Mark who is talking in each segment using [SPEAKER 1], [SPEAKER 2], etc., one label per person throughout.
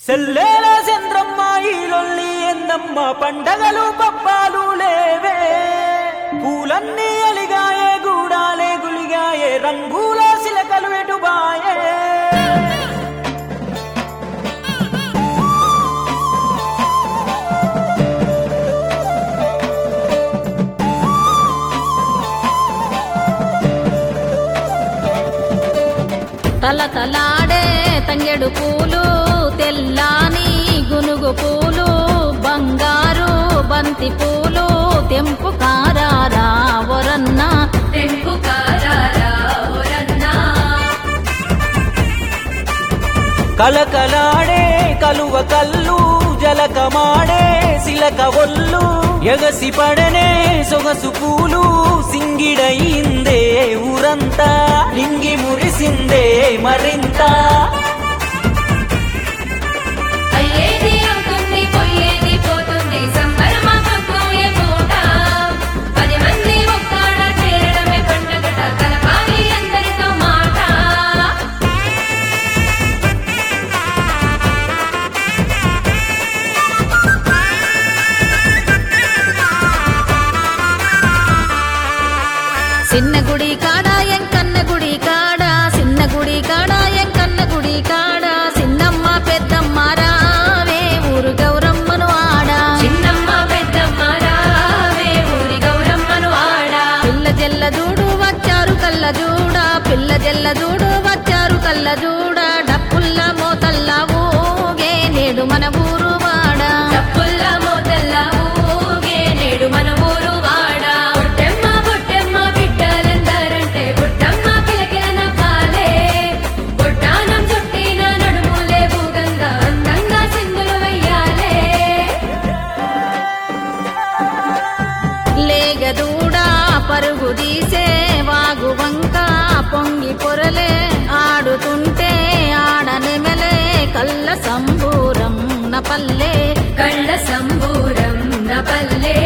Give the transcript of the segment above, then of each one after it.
[SPEAKER 1] సెల్లేల చంద్రమ్మ ఈ లొల్లి ఎందమ్మ పండగలు పప్పాలు లేవే పూలన్నీ అలిగాయే గూడాలే గులిగాయే రంగుల సిలకలు ఎటుబాయే
[SPEAKER 2] తల తలాడే తంగెడు పూలు తెల్లాని గునుగు పూలు బంగారు బంతి పూలు తెంపు కారారా ఒరన్న
[SPEAKER 3] తెంపు కారారా ఓరన్నా
[SPEAKER 1] కలకలాడే కలువ కల్లు జలకమాడే సిలక ఒల్లు ఎగసి పడనే సొగసు పూలు సింగిడయిందే ఊరంతా లింగి మురిసిందే మరింత
[SPEAKER 3] అయ్యేది అవుతుంది పోయేది పోతుంది సంబరమాకపోయే పూట పది మంది ఒక్కడ చేరడమే పండగట కలపాలి అందరితో మాట
[SPEAKER 2] చిన్న గుడి కాడ ఎంకన్న గుడి కాడ చిన్న గుడి కాడ ఎంకన్న గుడి కాడ చిన్నమ్మ పెద్దమ్మ రావే ఊరు గౌరమ్మను ఆడా
[SPEAKER 3] చిన్నమ్మ పెద్దమ్మ రావే ఊరి గౌరమ్మను ఆడా
[SPEAKER 2] పిల్ల జల్ల జూడు వచ్చారు కళ్ళ జూడ పిల్ల జల్ల జూడు వచ్చారు కళ్ళ జూడ డప్పుల్ల మోతల్ల ఊగే నేడు మన ఊరు వాడ
[SPEAKER 3] డప్పుల్ల మోతల్ల ఊగే నేడు మన ఊరు వాడ బుట్టమ్మ బుట్టమ్మ బిడ్డలందరంటే బుట్టమ్మ కిలకిల నవ్వాలే బుట్టానం చుట్టిన నడుములే భూగంగా అందంగా సింగులు వెయ్యాలే
[SPEAKER 2] లేగదూడ పరుగు తీసే వాగు వంక పొంగి పొరలే ఆడుతుంటే ఆడనెమెలే కళ్ళ సంబూరం నపల్లే
[SPEAKER 3] కళ్ళ సంబూరం నపల్లే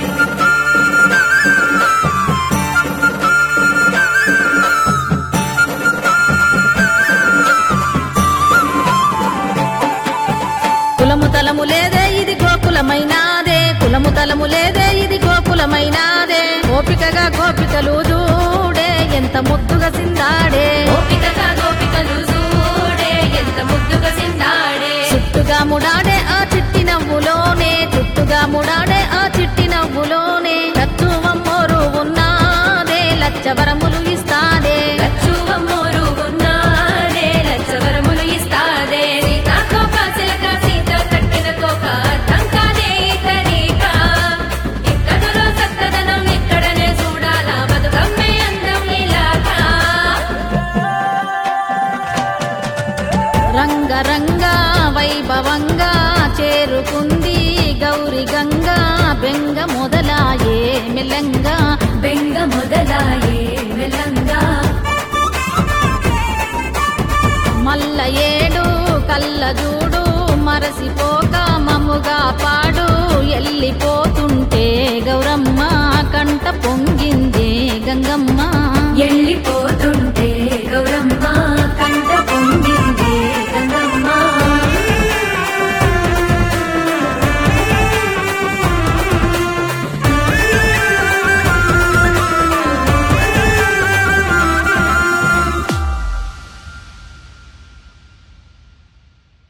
[SPEAKER 2] కులము తలము లేదే ఇది గోకులమైనాదే కులము తలము లేదే ఇది గోకులమైనాదే గోపికగా గోపికలు చూడే ఎంత ముద్దుగా సిందాడే
[SPEAKER 3] గోపికగా గోపికలు చూడే ఎంత ముద్దుగా సిందాడే
[SPEAKER 2] చుట్టుగా ముడాడే ఆ చిట్టి నవ్వులోనే చుట్టుగా ముడాడే ఆ చిట్టి నవ్వులోనే లచ్చువమ్మోరు ఉన్నాదే లచ్చవరములు ఇస్తాదే
[SPEAKER 3] లచ్చువమ్మోరు ఉన్నాదే లచ్చవరములు ఇస్తాదే సీతాకోక చిలక సీత కట్టిన కోక తంకాదే ఇతరీక ఇక్కడలో చక్కదనం ఇక్కడనే చూడాలా బతుకమ్మే అందం ఇలాగా
[SPEAKER 2] రంగరంగ వైభవంగా చేరుకుంది గౌరి గంగా బెంగ మొదలాయే మెల్లంగా
[SPEAKER 3] బెంగ మొదలాయే మెల్లంగా
[SPEAKER 2] మల్ల ఏడు కళ్ళ జూడు మరసిపోక మముగా పాడు ఎల్లిపో